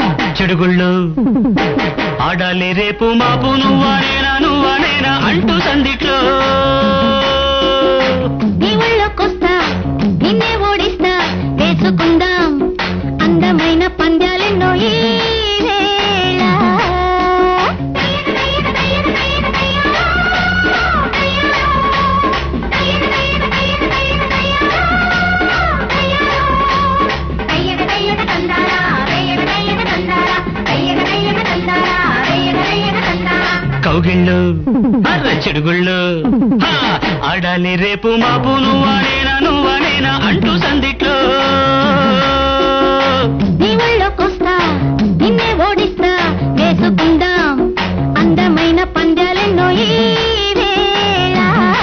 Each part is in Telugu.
చెడుగుళ్ళు ఆడాలి రేపు మాపు నువ్వానేనా నువ్వానేనా అంటూ సందిట్లో నీ ఒళ్ళోకొస్తా నిన్నే ఓడిస్తా వేసుకుందాం అందమైన పందాలెన్నో ఈ వేళ కౌగిళ్ళు అర్ర చెడుగుళ్ళు హా! ఆడాలి రేపు మాపు నువ్వానేనా నువ్వానేనా అంటూ సందిట్లో నీ ఒళ్ళోకొస్తా నిన్నే ఓడిస్తా వేసుకుందాం అందమైన పందాలెన్నో ఈ వేళ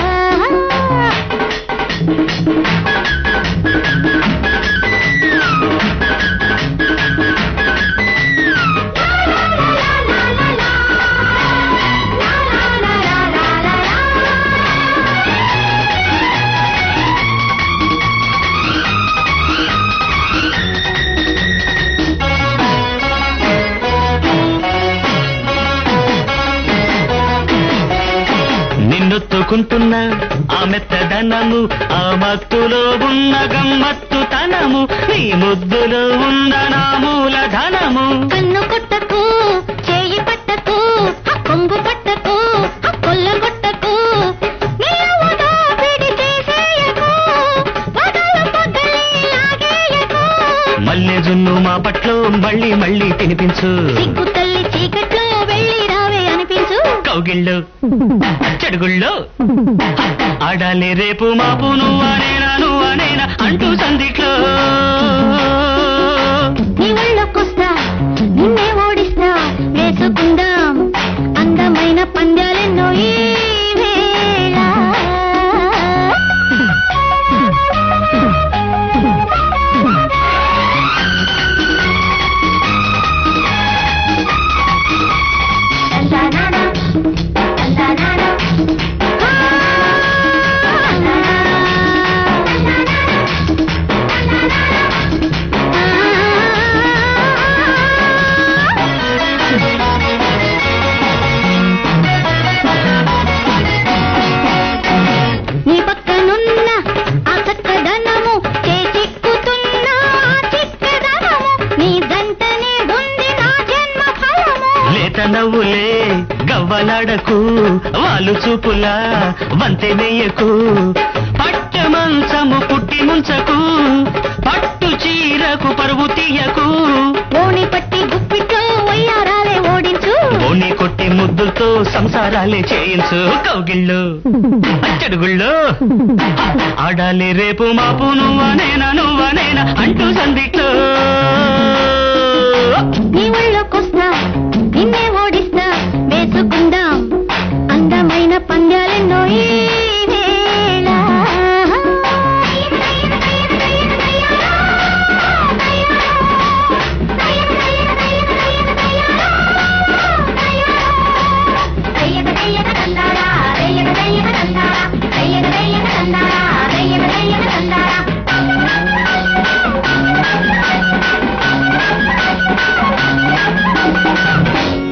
నిన్నొత్తుకుంటున్న ఆ మెత్తదనము ఆ మత్తులో ఉన్న గమ్మత్తుతనము నీ ముద్దులో ఉన్న నా మూలధనము కన్ను కొట్టకు చేయి పట్టకు ఆ కొంగు పట్టకు ఆ కొల్ల కొట్టకు నిలువుగా పిడి చేసేయకు పగలు పగలే లాగేయకు మల్లె జున్ను మా పట్లో మళ్ళీ మళ్ళీ తినిపించు సిగ్గు తల్లి చీకట్లో వెళ్ళి రావే అనిపించు కౌగిళ్ళు చెడుగుళ్ళు ఆడాలి రేపు మాపు నువ్వనేనా నువ్వనేనా అంటూ సందిట్లో నీ ఒళ్ళోకొస్తా నిన్నే ఓడిస్తా వేసుకుందాం అందమైన పందాలెన్నో ఈ వేళ నీ పక్కనున్న ఆ చక్కదనము చేజిక్కుతున్న ఆ చిక్కదనము నీ జంటనే ఉంది నా జన్మ ఫలము లేత నవ్వులే గవ్వలాడకు వాళ్ళు చూపులా వంతె నెయ్యకు పట్ట మంచము పుట్టి ముంచకు పట్టు చీరకు పరువు తీయకు ఓణి పట్టి గుప్పిట్లో వయ్యారాలే ఓడించు ఓని కొట్టి ముద్దులతో సంసారాలే చేయించు కౌగిళ్ళు అచ్చడుగుళ్ళు ఆడాలి రేపు మాపు నువ్వనేనా నువ్వనేనా అంటూ సందిట్లో